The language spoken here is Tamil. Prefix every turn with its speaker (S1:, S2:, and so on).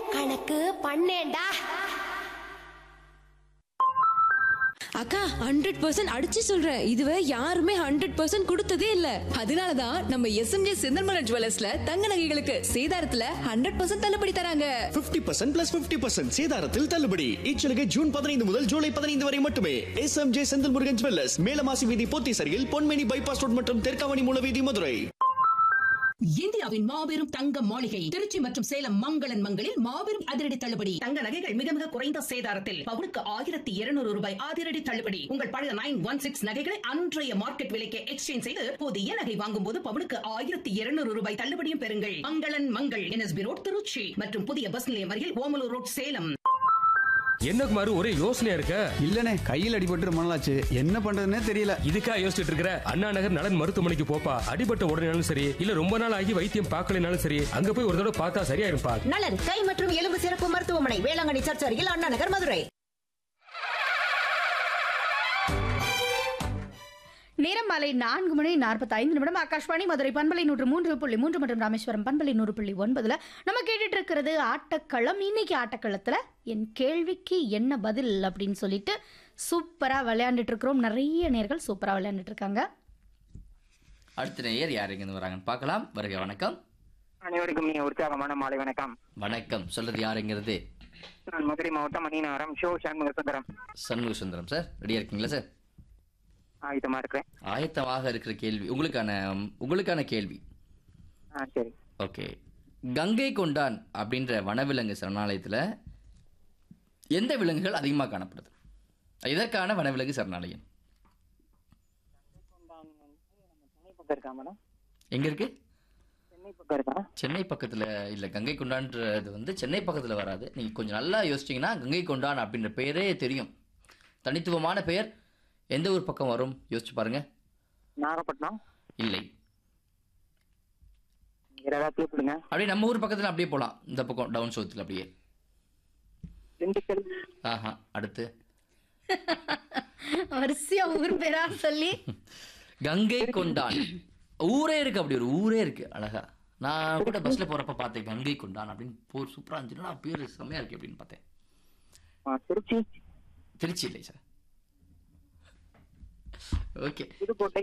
S1: கணக்கு பண்ணேன்டா
S2: அக்கா ஹண்ட்ரட் பர்சன்ட் அடிச்சு சொல்றேன் இதுவே யாருமே ஹண்ட்ரட் பர்சன்ட் கொடுத்ததே இல்ல அதனாலதான் நம்ம எஸ்எம்ஜே செந்தல்மலர் ஜுவல்லர்ஸ்ல தங்க நகைகளுக்கு சேதாரத்துல ஹண்ட்ரட் பர்சன்ட் தள்ளுபடி தராங்க
S3: 50% பர்சன்ட் பிளஸ் பிப்டி பர்சன்ட் சேதாரத்தில் தள்ளுபடி இச்சலுகை ஜூன் பதினைந்து முதல் ஜூலை பதினைந்து வரை மட்டுமே S M J Senthil Murugan jewellers Melamasi வீதி போத்தீசரியில் பொன்மேனி பைபாஸ் ரோட் மற்றும் தெற்காவணி மூலவீதி மதுரை
S4: இந்தியாவின் மாபெரும் தங்க மாளிகை திருச்சி மற்றும் சேலம் மங்களன் மங்களில் மாபெரும் அதிரடி தள்ளுபடி தங்க நகைகள் மிக மிக குறைந்த சேதாரத்தில் பவுனுக்கு ஆயிரத்தி இருநூறு ரூபாய் அதிரடி தள்ளுபடி உங்கள் பழைய நைன் ஒன் சிக்ஸ் நகைகளை அன்றைய மார்க்கெட் விலைக்கு எக்ஸ்சேஞ்ச் செய்து புதிய நகை வாங்கும் போது பவுனுக்கு ஆயிரத்தி இருநூறு ரூபாய் தள்ளுபடியும் பெறுங்கள் மங்களன் மங்கள் என்எஸ்பி ரோட் திருச்சி மற்றும் புதிய பஸ் நிலையம் அருகில் ஓமலூர் ரோட் சேலம்
S5: என்ன குமாரு ஒரே யோசனையா இருக்க
S6: இல்லனே கையில் அடிபட்டு ரொம்ப நாளாச்சு என்ன பண்றதுன்னே தெரியல
S5: இதுக்கா யோசிச்சுட்டு இருக்கிற அண்ணா நகர் நலன் மருத்துவமனைக்கு போப்பா அடிபட்ட உடனேனாலும் சரி இல்ல ரொம்ப நாள் ஆகி வைத்தியம் பார்க்கலனாலும் சரி அங்க போய் ஒரு தடவை பார்த்தா சரியாயிருப்பா
S7: நலன் கை மற்றும் எலும்பு சிறப்பு மருத்துவமனை வேளாங்கண்ணி சர்ச் அருகில் அண்ணா நகர் மதுரை
S8: நேரம் மாலை நான்கு மணி நாற்பத்தைந்து நிமிடம் ஆகாஷ்வாணி மதுரை பண்பலை நூற்று மூன்று புள்ளி மூன்று மற்றும் ராமேஸ்வரம் பண்பலை நூறு புள்ளி ஒன்பதுல நம்ம கேட்டுட்டு இருக்கிறது ஆட்டக்களம் இன்னைக்கு ஆட்டக்களத்துல என் கேள்விக்கு என்ன பதில் அப்படின்னு சொல்லிட்டு சூப்பரா விளையாண்டுட்டு இருக்கிறோம் நிறைய நேர்கள் சூப்பரா விளையாண்டுட்டு இருக்காங்க
S9: அடுத்த நேயர் யார் இருந்து வராங்கன்னு பார்க்கலாம் வருக வணக்கம்
S10: அனைவருக்கும் நீ உற்சாகமான மாலை வணக்கம்
S9: வணக்கம் சொல்றது யாருங்கிறது
S10: நான் மதுரை மாவட்டம் மணிநகரம் ஷோ சண்முக சுந்தரம்
S9: சண்முக சுந்தரம் சார் ரெடியா இருக்கீங்களா சார்
S10: ஆயுதமா இருக்கிறேன்
S9: ஆயத்தமாக இருக்கிற கேள்வி உங்களுக்கான உங்களுக்கான கேள்வி
S10: ஆ சரி
S9: ஓகே கங்கை கொண்டான் அப்படின்ற வனவிலங்கு சரணாலயத்தில் எந்த விலங்குகள் அதிகமாக காணப்படுது இதற்கான வனவிலங்கு சரணாலயம்
S10: சென்னை பக்கம் இருக்கா மேடம்
S9: எங்க இருக்கு
S10: சென்னை பக்கம் இருக்கா
S9: சென்னை பக்கத்துல இல்ல கங்கை கொண்டான்றது வந்து சென்னை பக்கத்துல வராது நீங்க கொஞ்சம் நல்லா யோசிச்சீங்கன்னா கங்கை கொண்டான் அப்படின்ற பெயரே தெரியும் தனித்துவமான பெயர் எந்த ஊர் பக்கம் வரும் யோசிச்சு பாருங்க
S10: நாகப்பட்டினம்
S9: இல்லை
S10: வேற ஏதாவது கூப்பிடுங்க
S9: அப்படியே நம்ம ஊர் பக்கத்துல அப்படியே போலாம் இந்த பக்கம் டவுன் சவுத்தில் அப்படியே
S10: திண்டுக்கல்
S9: ஆஹா அடுத்து
S8: வரிசையா ஊர் பேரா சொல்லி
S9: கங்கை கொண்டான் ஊரே இருக்கு அப்படி ஒரு ஊரே இருக்கு அழகா நான் கூட பஸ்ல போறப்ப பார்த்தேன் கங்கை கொண்டான் அப்படின்னு போர் சூப்பரா இருந்துச்சுன்னா பேர் செம்மையா இருக்கு அப்படின்னு பார்த்தேன்
S10: ஆ, திருச்சி
S9: திருச்சி இல்லை சார் ஓகே
S10: புதுக்கோட்டை